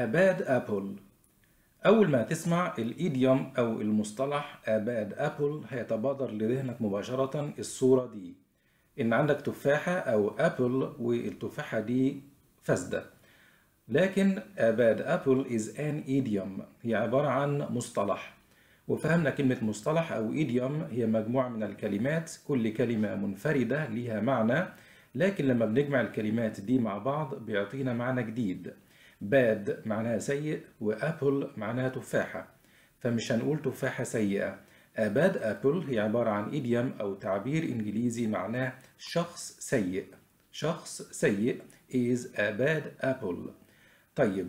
A bad apple أول ما تسمع الإيديوم أو المصطلح A bad apple هيتبادر لذهنك مباشرة الصورة دي إن عندك تفاحة أو أبل والتفاحة دي فاسدة لكن A bad apple is an idiom هي عبارة عن مصطلح وفهمنا كلمة مصطلح أو idiom هي مجموعة من الكلمات كل كلمة منفردة ليها معنى لكن لما بنجمع الكلمات دي مع بعض بيعطينا معنى جديد باد معناها سيء وابل معناها تفاحة فمش هنقول تفاحة سيئة باد ابل هي عبارة عن ايديوم او تعبير انجليزي معناه شخص سيء شخص سيء is a bad apple طيب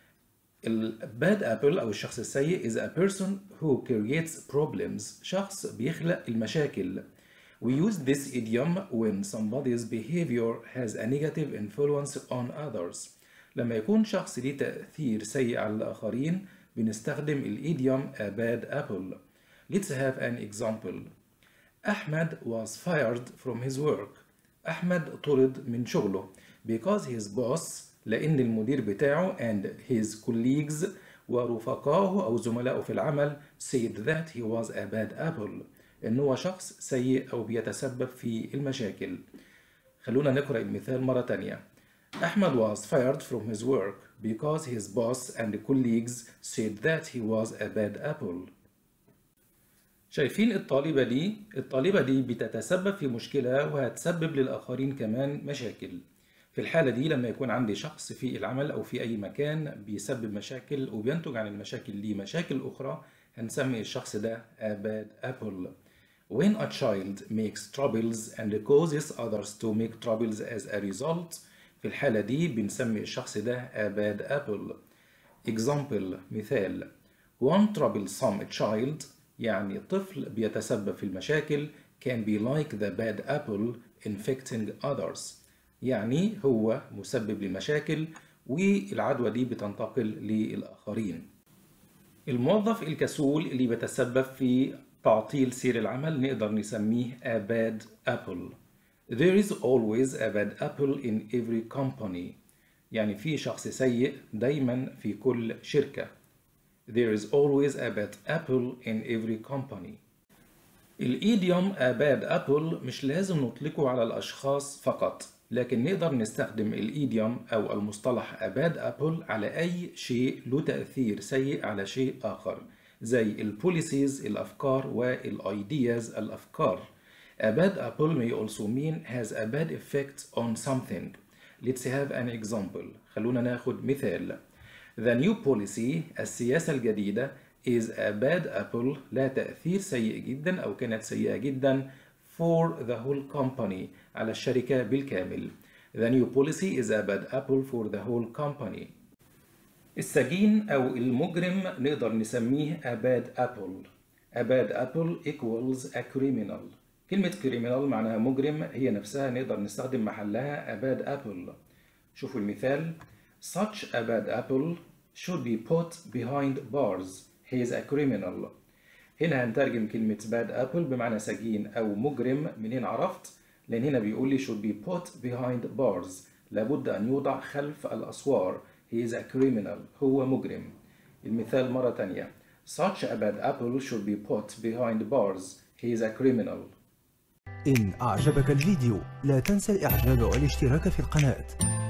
الباد ابل او الشخص السيء is a person who creates problems شخص بيخلق المشاكل We use this idiom when somebody's behavior has a negative influence on others. لما يكون شخص ليه تأثير سيء على الآخرين بنستخدم الإيديوم a bad apple. Let's have an example. أحمد was fired from his work. أحمد طرد من شغله because his boss لأن المدير بتاعه and his colleagues ورفقائه أو زملائه في العمل said that he was a bad apple. إن هو شخص سيء أو بيتسبب في المشاكل. خلونا نقرأ المثال مرة تانية. Ahmed was fired from his work because his boss and colleagues said that he was a bad apple. شايفين الطالبة دي؟ الطالبة دي بتتسبب في مشكلة وهتسبب للآخرين كمان مشاكل. في الحالة دي لما يكون عندي شخص في العمل أو في أي مكان بيسبب مشاكل وبينتج عن المشاكل دي مشاكل أخرى هنسمي الشخص ده a bad apple. When a child makes troubles and causes others to make troubles as a result في الحالة دي بنسمي الشخص ده a bad apple. Example مثال One troublesome child يعني طفل بيتسبب في المشاكل can be like the bad apple infecting others يعني هو مسبب لمشاكل والعدوى دي بتنتقل للآخرين الموظف الكسول اللي بيتسبب في تعطيل سير العمل نقدر نسميه a bad apple There is always a bad apple in every company يعني في شخص سيء دايما في كل شركة There is always a bad apple in every company الإيديوم a bad apple مش لازم نطلقه على الأشخاص فقط لكن نقدر نستخدم الإيديوم أو المصطلح a bad apple على أي شيء له تأثير سيء على شيء آخر زي البوليسيز الأفكار والأيدياز الأفكار A bad apple may also mean has a bad effect on something. Let's have an example. خلونا ناخد مثال. The new policy السياسة الجديدة is a bad apple لا تأثير سيء جدا أو كانت سيئة جدا for the whole company على الشركة بالكامل. The new policy is a bad apple for the whole company. السجين أو المجرم نقدر نسميه a bad apple. A bad apple equals a criminal. كلمة criminal معناها مجرم هي نفسها نقدر نستخدم محلها a bad apple. شوفوا المثال Such a bad apple should be put behind bars. He is a criminal. هنا هنترجم كلمة bad apple بمعنى سجين أو مجرم منين عرفت؟ لأن هنا بيقول لي should be put behind bars. لابد أن يوضع خلف الأسوار. He is a criminal. هو مجرم. المثال مرة تانية. Such a bad apple should be put behind bars. He is a criminal. إن أعجبك الفيديو لا تنسى الإعجاب والاشتراك في القناة